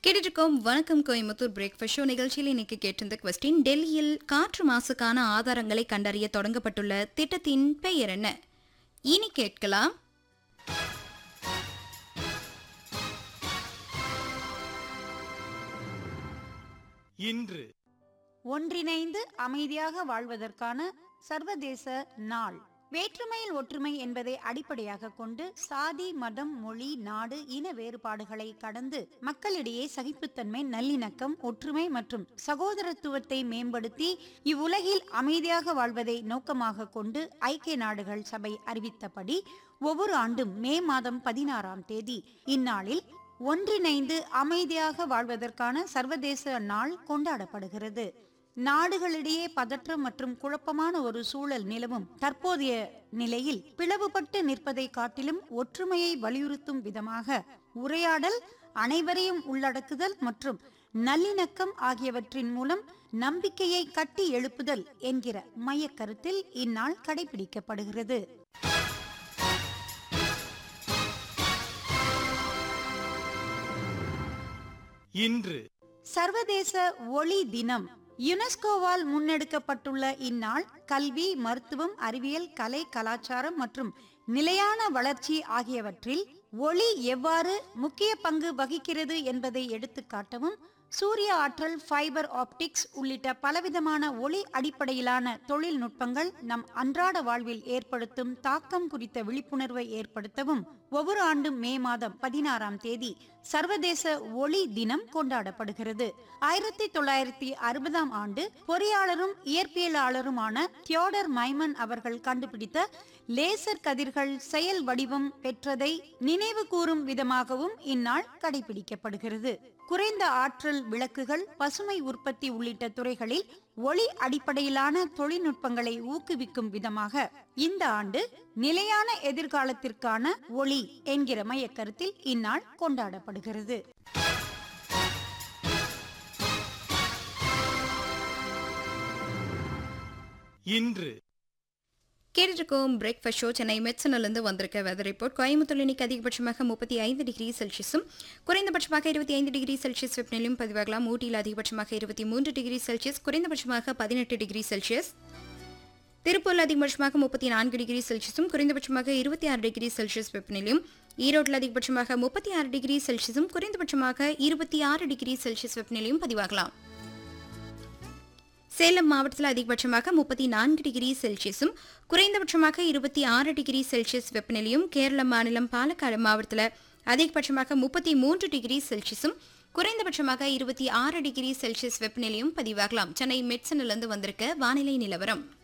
கேட்டுருக்கோம் வணக்கம் Coimbatore breakfast show நிகழ்ச்சியில் இன்னைக்கு கேட்டிருந்த கொஸ்டின் டெல்லியில் காற்று மாசுக்கான ஆதாரங்களை கண்டறிய தொடங்கப்பட்டுள்ள திட்டத்தின் பெயர் என்ன இனி கேட்கலாம் இன்று ஒன்றிணைந்து அமைதியாக வாழ்வதற்கான சர்வதேச நாள் வேற்றுமையில் ஒற்றுமை என்பதை அடிப்படையாக கொண்டு சாதி மதம் மொழி நாடு இன வேறுபாடுகளை கடந்து மக்களிடையே சகிப்புத்தன்மை நல்லிணக்கம் ஒற்றுமை மற்றும் சகோதரத்துவத்தை மேம்படுத்தி இவ்வுலகில் அமைதியாக வாழ்வதை நோக்கமாக கொண்டு ஐக்கிய நாடுகள் சபை அறிவித்தபடி ஒவ்வொரு ஆண்டும் மே மாதம் பதினாறாம் தேதி இந்நாளில் ஒன்றிணைந்து அமைதியாக வாழ்வதற்கான சர்வதேச நாள் கொண்டாடப்படுகிறது நாடுகளிடையே பதற்றம் மற்றும் குழப்பமான ஒரு சூழல் நிலவும் தற்போதைய நிலையில் பிளவுபட்டு நிற்பதை காட்டிலும் ஒற்றுமையை வலியுறுத்தும் விதமாக உரையாடல் அனைவரையும் உள்ளடக்குதல் மற்றும் நல்லிணக்கம் ஆகியவற்றின் மூலம் நம்பிக்கையை கட்டி எழுப்புதல் என்கிற மையக்கருத்தில் இந்நாள் கடைபிடிக்கப்படுகிறது இன்று சர்வதேச ஒளி தினம் யுனெஸ்கோவால் முன்னெடுக்கப்பட்டுள்ள இந்நாள் கல்வி மருத்துவம் அறிவியல் கலை கலாச்சாரம் மற்றும் நிலையான வளர்ச்சி ஆகியவற்றில் ஒளி எவ்வாறு முக்கிய பங்கு வகிக்கிறது என்பதை எடுத்துக்காட்டவும் சூரிய ஆற்றல் ஃபைபர் ஆப்டிக்ஸ் உள்ளிட்ட பலவிதமான ஒளி அடிப்படையிலான தொழில்நுட்பங்கள் நம் அன்றாட வாழ்வில் ஏற்படுத்தும் தாக்கம் குறித்த விழிப்புணர்வை ஏற்படுத்தவும் ஒவ்வொரு ஆண்டும் மே மாதம் பதினாறாம் தேதி சர்வதேச ஒளி தினம் கொண்டாடப்படுகிறது ஆயிரத்தி தொள்ளாயிரத்தி அறுபதாம் ஆண்டு பொறியாளரும் இயற்பியலாளருமான தியோடர் மைமன் அவர்கள் கண்டுபிடித்த லேசர் கதிர்கள் செயல் வடிவம் பெற்றதை நினைவு கூறும் விதமாகவும் இந்நாள் கடைபிடிக்கப்படுகிறது குறைந்த ஆற்றல் விளக்குகள் பசுமை உற்பத்தி உள்ளிட்ட துறைகளில் ஒளி அடிப்படையிலான தொழில்நுட்பங்களை ஊக்குவிக்கும் விதமாக இந்த ஆண்டு நிலையான எதிர்காலத்திற்கான ஒளி என்கிற மையக்கருத்தில் இந்நாள் கொண்டாடப்படுகிறது இன்று கேட்டுருக்கோம் பிரேக்ஃபாஸ்ட் ஷோ சென்னை மெட்சனிலிருந்து வந்திருக்க வெதர் ரிப்போர்ட் கோயம்புத்தூர் இன்னைக்கு அதிகபட்சமாக முப்பத்தி ஐந்து டிகிரி செல்சியஸும் குறைந்தபட்சமாக இருபத்தி ஐந்து டிகிரி செல்சியஸ் வெப்பநிலையும் பதிவாகலாம் ஊட்டியில் அதிகபட்சமாக இருபத்தி மூன்று டிகிரி செல்சியஸ் குறைந்தபட்சமாக பதினெட்டு டிகிரி செல்சியஸ் திருப்பூரில் அதிகபட்சமாக முப்பத்தி நான்கு டிகிரி செல்சியஸும் குறைந்தபட்சமாக இருபத்தி ஆறு டிகிரி செல்சியஸ் வெப்பநிலையும் ஈரோட்டில் அதிகபட்சமாக முப்பத்தி ஆறு டிகிரி செல்சியஸும் குறைந்தபட்சமாக இருபத்தி ஆறு டிகிரி செல்சியஸ் வெப்பநிலையும் பதிவாகலாம் சேலம் மாவட்டத்தில் அதிகபட்சமாக முப்பத்தி நான்கு டிகிரி செல்சியஸும் குறைந்தபட்சமாக இருபத்தி ஆறு டிகிரி செல்சியஸ் வெப்பநிலையும் கேரள மாநிலம் பாலக்காடு மாவட்டத்தில் அதிகபட்சமாக முப்பத்தி மூன்று டிகிரி செல்சியஸும் குறைந்தபட்சமாக இருபத்தி ஆறு டிகிரி செல்சியஸ் வெப்பநிலையும் பதிவாகலாம் சென்னை மெட்சனிலிருந்து வந்திருக்க வானிலை நிலவரம்